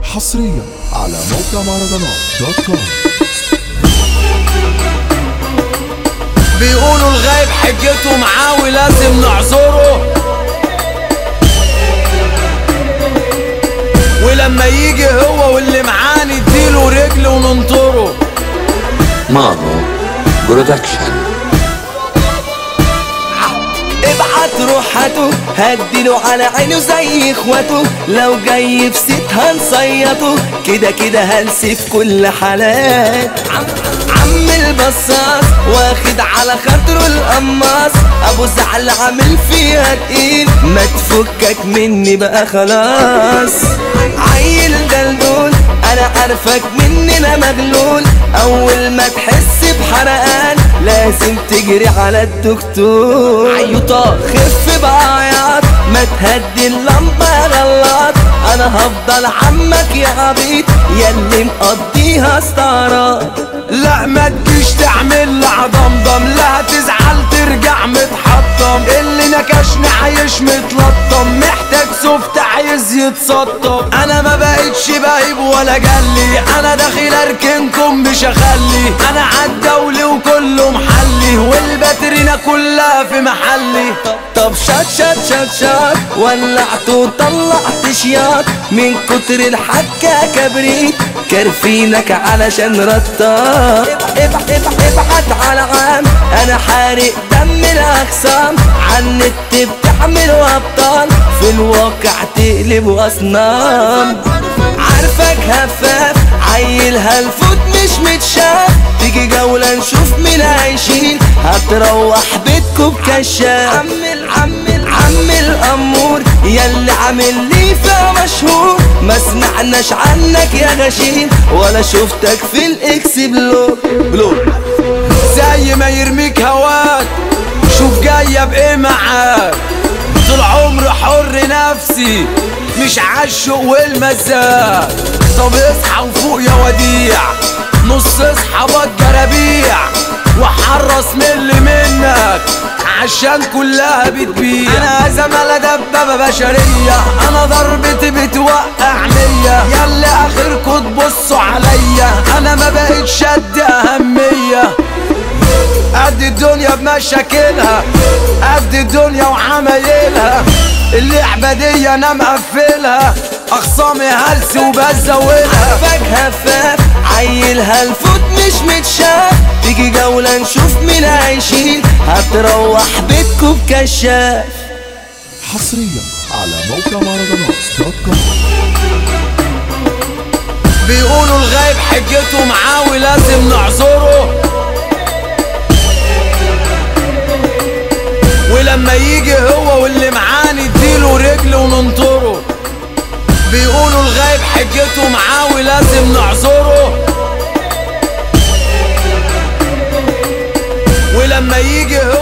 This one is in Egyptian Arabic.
حصريا على موقع مهرجانات دوت كوم بيقولوا الغايب حجته معاه ولازم نعذره ولما يجي هو واللي معاه نديله رجل وننطره مانو برودكشن ابعت روحته هديله على عينه زي اخواته لو جاي في ست هنصيطه كده كده هلسي في كل حالات عم عم البصاص واخد على خاطره القماص ابو زعل عامل فيها تقيل ما تفكك مني بقى خلاص عيل دلدول انا عارفك مننا مغلول اول ما تحس بحرقان لازم تجري على الدكتور عيوطات خف بقى عياط ما تهدي اللمبة غلط انا هفضل عمك يا عبيط ياللي مقضيها استعراض لا ما تجيش تعمل عضمضم لا هتزعل ترجع متحطم اللي نكشني عايش متلطم محتاج سفت عايز يتسطم انا ما بقتش بهيب ولا جلي انا داخل اركنكم مش اخلي انا عالدولي وكله محلي والباترينا كلها في محلي طب شات شات شات شات ولعت وطلعت شياط من كتر الحكة كبريت كرفينك علشان رطاب ابعت ابعت ابعت على عام انا حارق دم الاخصام عن النت بتعملوا ابطال في الواقع تقلبوا اصنام عارفك هفاف عيل هالفوت مش متشاف تيجي جولة نشوف مين هيشيل هتروح بيتكم بكشاف عم عم عم الأمور ياللي عامل لي فيها مشهور ما سمعناش عنك يا غشيم ولا شفتك في الاكس بلو بلو زي ما يرميك هواك شوف جاية بايه معاك طول عمري حر نفسي مش عالشوق والمزاج طب اصحى وفوق يا وديع نص اصحى جرابيع وحرص من اللي منك عشان كلها بتبيع انا زمالة دبابة بشرية انا ضربتي بتوقع مية ياللي اخركوا تبصوا عليا انا ما بقتش قد اهمية قد الدنيا بمشاكلها قد الدنيا وعمايلها اللعبة دي انا مقفلها اخصامي هلس وبزودها عارفك هفاف عيل هالفوت مش متشاف تيجي جولة نشوف مين هيشيل هتروح بيتكم بكشاف حصريا على موقع مهرجانات دوت كوم بيقولوا الغايب حجته معاه ولازم نعذره ولما يجي هو واللي معاه نديله رجل وننطره بيقولوا الغايب حجته معاه ولازم نعذره ولما يجي هو